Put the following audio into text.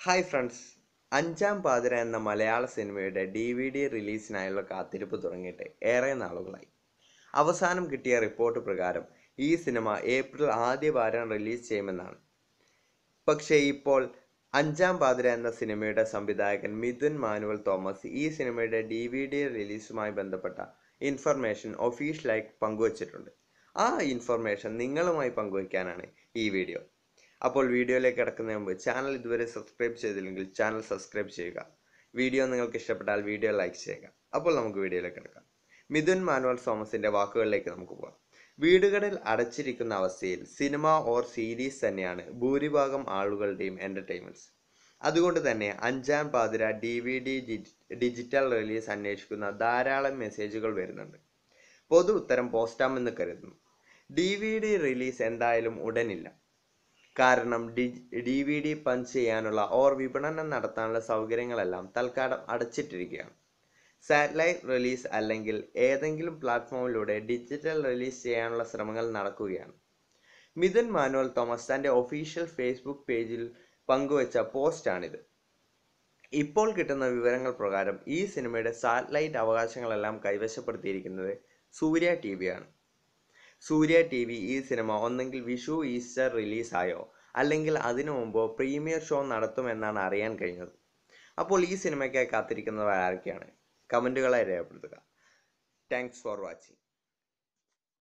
hi friends അഞ്ചാം പാതിര എന്ന മലയാള സിനിമയുടെ ഡി വി ഡി റിലീസിനായുള്ള കാത്തിരിപ്പ് തുടങ്ങിയിട്ട് ഏറെ നാളുകളായി അവസാനം കിട്ടിയ റിപ്പോർട്ട് പ്രകാരം ഈ സിനിമ ഏപ്രിൽ ആദ്യ വാരം റിലീസ് ചെയ്യുമെന്നാണ് പക്ഷേ ഇപ്പോൾ അഞ്ചാം പാതിര എന്ന സിനിമയുടെ സംവിധായകൻ മിഥുൻ മാനുവൽ തോമസ് ഈ സിനിമയുടെ ഡി വി ഡി റിലീസുമായി ബന്ധപ്പെട്ട ഇൻഫർമേഷൻ ഒഫീഷ്യലായി പങ്കുവച്ചിട്ടുണ്ട് ആ ഇൻഫർമേഷൻ നിങ്ങളുമായി പങ്കുവയ്ക്കാനാണ് ഈ വീഡിയോ അപ്പോൾ വീഡിയോയിലേക്ക് കിടക്കുന്നതിന് മുമ്പ് ചാനൽ ഇതുവരെ സബ്സ്ക്രൈബ് ചെയ്തില്ലെങ്കിൽ ചാനൽ സബ്സ്ക്രൈബ് ചെയ്യുക വീഡിയോ നിങ്ങൾക്ക് ഇഷ്ടപ്പെട്ടാൽ വീഡിയോ ലൈക്ക് ചെയ്യുക അപ്പോൾ നമുക്ക് വീഡിയോയിലേക്ക് കിടക്കാം മിഥുൻ മാനുവൽ തോമസിന്റെ വാക്കുകളിലേക്ക് നമുക്ക് പോകാം വീടുകളിൽ അടച്ചിരിക്കുന്ന അവസ്ഥയിൽ സിനിമ ഓർ സീരീസ് തന്നെയാണ് ഭൂരിഭാഗം ആളുകളുടെയും എൻ്റർടൈൻമെൻറ്റ്സ് അതുകൊണ്ട് തന്നെ Anjaam Pathira D V D digital release അന്വേഷിക്കുന്ന ധാരാളം മെസ്സേജുകൾ വരുന്നുണ്ട് പൊതു ഉത്തരം പോസ്റ്റാമെന്ന് കരുതുന്നു ഡി വി ഡി റിലീസ് എന്തായാലും ഉടനില്ല കാരണം D D V D punch ചെയ്യാനുള്ള ഓർ വിപണനം നടത്താനുള്ള സൗകര്യങ്ങളെല്ലാം തൽക്കാലം അടച്ചിട്ടിരിക്കുകയാണ് സാറ്റലൈറ്റ് റിലീസ് അല്ലെങ്കിൽ ഏതെങ്കിലും പ്ലാറ്റ്ഫോമിലൂടെ ഡിജിറ്റൽ റിലീസ് ചെയ്യാനുള്ള ശ്രമങ്ങൾ നടക്കുകയാണ് മിഥുൻ മാനുവൽ തോമസ് തൻ്റെ ഒഫീഷ്യൽ ഫേസ്ബുക്ക് പേജിൽ പങ്കുവച്ച പോസ്റ്റാണിത് ഇപ്പോൾ കിട്ടുന്ന വിവരങ്ങൾ പ്രകാരം ഈ സിനിമയുടെ സാറ്റലൈറ്റ് അവകാശങ്ങളെല്ലാം കൈവശപ്പെടുത്തിയിരിക്കുന്നത് സൂര്യ ടി വിയാണ് സൂര്യ ടി വി ഈ സിനിമ ഒന്നെങ്കിൽ വിഷു ഈസ്റ്റർ റിലീസായോ അല്ലെങ്കിൽ അതിനു മുമ്പോ പ്രീമിയർ ഷോ നടത്തുമെന്നാണ് അറിയാൻ കഴിഞ്ഞത് അപ്പോൾ ഈ സിനിമയ്ക്കായി കാത്തിരിക്കുന്നവർ ആരൊക്കെയാണ് കമൻറ്റുകളായി രേഖപ്പെടുത്തുക താങ്ക്സ് ഫോർ വാച്ചിങ്